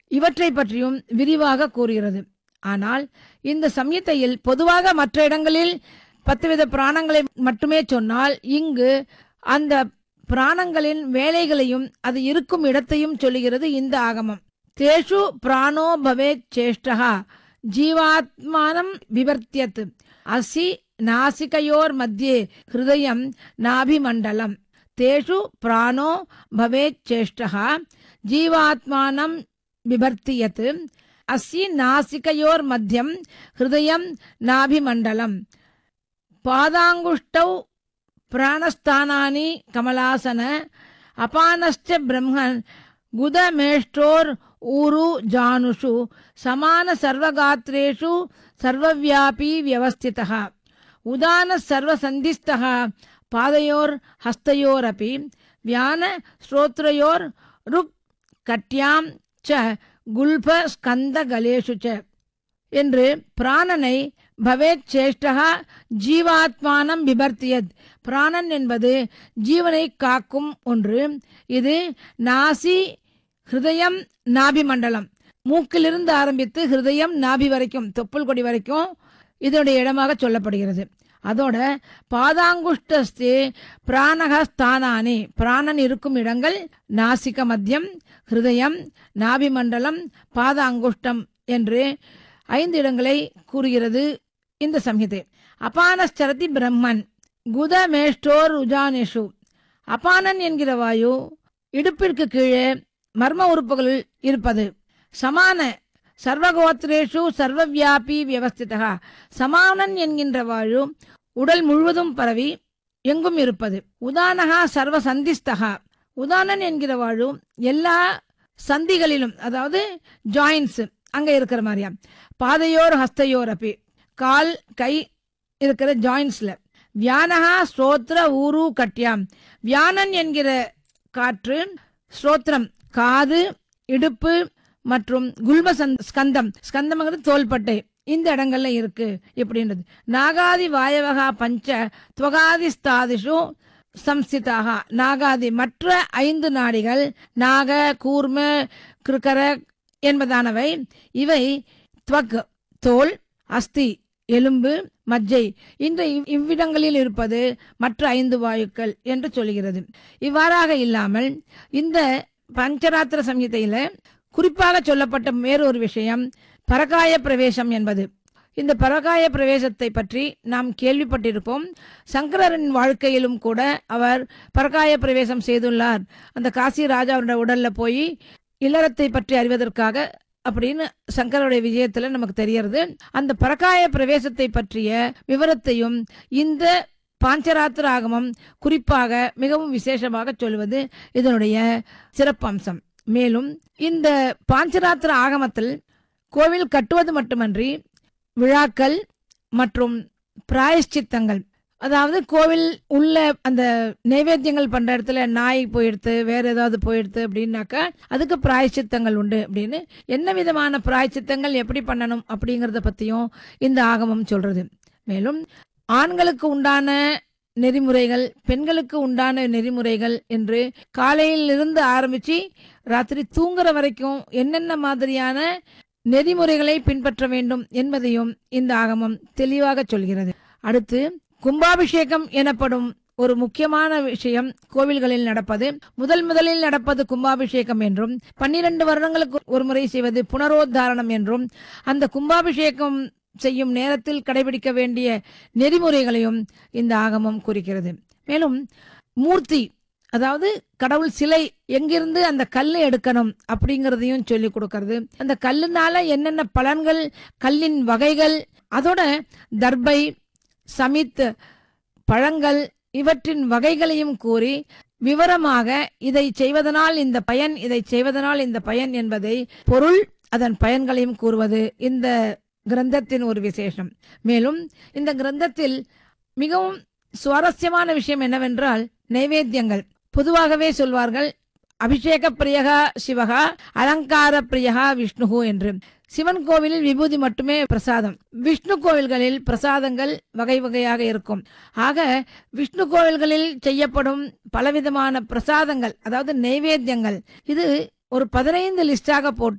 இவற்றை பற்றியும் விரிவாக கூறுகிறது ஆனால் இந்த சம்யத்தையில் பொதுவாக மற்ற இடங்களில் பத்துவித பிராணங்களை மட்டுமே சொன்னால் இங்கு அந்த பிராணங்களின் வேலைகளையும் அது இருக்கும் இடத்தையும் சொல்லுகிறது இந்த ஆகமம் தேஷு பிராணோ பவேத் சேஷ்டா ஜீவாத்மானம் விவர்த்தியத் அசி நாசிகையோர் மத்தியே ஹிருதயம் நாபிமண்டலம் தேஷு பிராணோ பவேத் சேஷ்டா ஜீவாத்மானம் விபர்த்தியத் அஸ்ய நாசிகையோர் மத்தியம் ஹிருதயம் நாபிமண்டலம் பாதாங்குஷ்டௌ பிராணஸ்தானானி கமலாசன அபானஸ்ச பிரம்மன் குதமேஷ்டோர் ஊரு ஜானுஷு சமான சர்வகாத்ரேஷு சர்வவியாபி வியவஸ்திதः உதான சர்வசந்திஸ்தः பாதையோர் ஹஸ்தயோரபி வியான ஸ்ரோத்ரயோர் ருக் கட்யாம் ச குல்ப ஸ்கந்த கலேஷு ச என்று பிராணனை பவேத் சேஷ்டகா ஜீவாத்மானம் விபர்த்தியத் பிராணன் என்பது ஜீவனை காக்கும் ஒன்று இது நாசி ஹிருதயம் நாபி மண்டலம் மூக்கிலிருந்து ஆரம்பித்து ஹிருதயம் நாபி வரைக்கும் தொப்புள் கொடி வரைக்கும் இதனுடைய இடமாக சொல்லப்படுகிறது அதோட பாதாங்குஷ்டஸ்தே பிராணகஸ்தானானி பிராணன் இருக்கும் இடங்கள் நாசிக மத்தியம் ஹிருதயம் நாபி மண்டலம் பாத அங்குஷ்டம் என்று ஐந்து இடங்களை கூறுகிறது இந்த சம்ஹிதை அபானஸ்சரதி பிரம்மன் குதமேஷ்டோர் உஜானேஷு அபானன் என்கிற வாயு இடுப்பிற்கு கீழே மர்ம உறுப்புகளில் இருப்பது சமான சர்வகோத்திரேஷு சர்வவியாபி வியவஸ்திதா சமானன் என்கின்ற வாயு உடல் முழுவதும் பரவி எங்கும் இருப்பது உதானகா சர்வ சந்திஸ்தகா உதானன் என்கிற வாழு எல்லா சந்திகளிலும் அதாவது ஜாயின்ஸ் அங்க இருக்கிற மாதிரியா பாதையோர் ஹஸ்தையோர் அப்பி கால் கை இருக்கிற ஜாயின்ஸ்ல வியானகா ஸ்ரோத்ர ஊரு கட்யாம் வியானன் என்கிற காற்று ஸ்ரோத்ரம் காது இடுப்பு மற்றும் குல்ப சந்த்- ஸ்கந்தம் ஸ்கந்தம்ங்கிறது தோள்பட்டை இந்த இடங்கள்ல இருக்கு இப்படின்றது நாகாதி வாயவகா பஞ்ச துவகாதி ஸ்தாதிஷு சம்ஸ்திதாக நாகாதி மற்ற ஐந்து நாடிகள் நாக கூர்ம கிருக்கர என்பதானவை இவை துவக் தோல் அஸ்தி எலும்பு மஜ்ஜை இந்த இவ்- இவ்விடங்களில் இருப்பது மற்ற ஐந்து வாயுக்கள் என்று சொல்கிறது இவ்வாறாக இல்லாமல் இந்த பஞ்சராத்திர சம்ஹிதையில குறிப்பாக சொல்லப்பட்ட வேறொரு விஷயம் பரகாய பிரவேசம் என்பது இந்த பரகாய பிரவேசத்தை பற்றி நாம் கேள்விப்பட்டிருப்போம் சங்கரரின் வாழ்க்கையிலும் கூட அவர் பரகாய பிரவேசம் செய்துள்ளார் அந்த காசி ராஜாவுடைய உடல்ல போய் இல்லறத்தை பற்றி அறிவதற்காக அப்படின்னு சங்கருடைய விஜயத்துல நமக்கு தெரியறது அந்த பரகாய பிரவேசத்தை பற்றிய விவரத்தையும் இந்த பாஞ்சராத்திர ஆகமம் குறிப்பாக மிகவும் விசேஷமாக சொல்வது இதனுடைய சிறப்பம்சம் மேலும் இந்த பாஞ்சராத்திர ஆகமத்தில் கோவில் கட்டுவது மட்டுமன்றி விழாக்கள் மற்றும் பிராயஷ்சித்தங்கள் அதாவது கோவில் உள்ள அந்த நைவேத்தியங்கள் பண்ற இடத்துல நாய் போயிடுத்து வேற ஏதாவது போயிடுத்து அப்படின்னாக்கா அதுக்கு பிராயச்சித்தங்கள் உண்டு அப்படின்னு என்ன விதமான பிராயச்சித்தங்கள் எப்படி பண்ணணும் அப்படிங்கறத பத்தியும் இந்த ஆகமம் சொல்றது மேலும் ஆண்களுக்கு உண்டான நெறிமுறைகள் பெண்களுக்கு உண்டான நெறிமுறைகள் என்று காலையில் இருந்து ஆரம்பிச்சு ராத்திரி தூங்குற வரைக்கும் என்னென்ன மாதிரியான நெறிமுறைகளை பின்பற்ற வேண்டும் என்பதையும் இந்த ஆகமம் தெளிவாக சொல்கிறது அடுத்து கும்பாபிஷேகம் எனப்படும் ஒரு முக்கியமான விஷயம் கோவில்களில் நடப்பது முதல் முதலில் நடப்பது கும்பாபிஷேகம் என்றும் பன்னிரண்டு வருடங்களுக்கு ஒரு முறை செய்வது புனரோத்தாரணம் என்றும் அந்த கும்பாபிஷேகம் செய்யும் நேரத்தில் கடைபிடிக்க வேண்டிய நெறிமுறைகளையும் இந்த ஆகமம் குறிக்கிறது மேலும் மூர்த்தி அதாவது கடவுள் சிலை எங்கிருந்து அந்த கல்லை எடுக்கணும் அப்படிங்கறதையும் சொல்லி கொடுக்கறது அந்த கல்லுனால என்னென்ன பலன்கள் கல்லின் வகைகள் அதோட தர்பை சமித் பழங்கள் இவற்றின் வகைகளையும் கூறி விவரமாக இதை செய்வதனால் இந்த பயன் இதை செய்வதனால் இந்த பயன் என்பதை பொருள் அதன் பயன்களையும் கூறுவது இந்த கிரந்தத்தின் ஒரு விசேஷம் மேலும் இந்த கிரந்தத்தில் மிகவும் சுவாரஸ்யமான விஷயம் என்னவென்றால் நைவேத்தியங்கள் பொதுவாகவே சொல்வார்கள் அபிஷேக பிரியகா சிவகா அலங்கார பிரியகா விஷ்ணுகு என்று சிவன் கோவிலில் விபூதி மட்டுமே பிரசாதம் விஷ்ணு கோவில்களில் பிரசாதங்கள் வகை வகையாக இருக்கும் ஆக விஷ்ணு கோவில்களில் செய்யப்படும் பலவிதமான பிரசாதங்கள் அதாவது நைவேத்தியங்கள் இது ஒரு பதினைந்து லிஸ்டாக போட்டு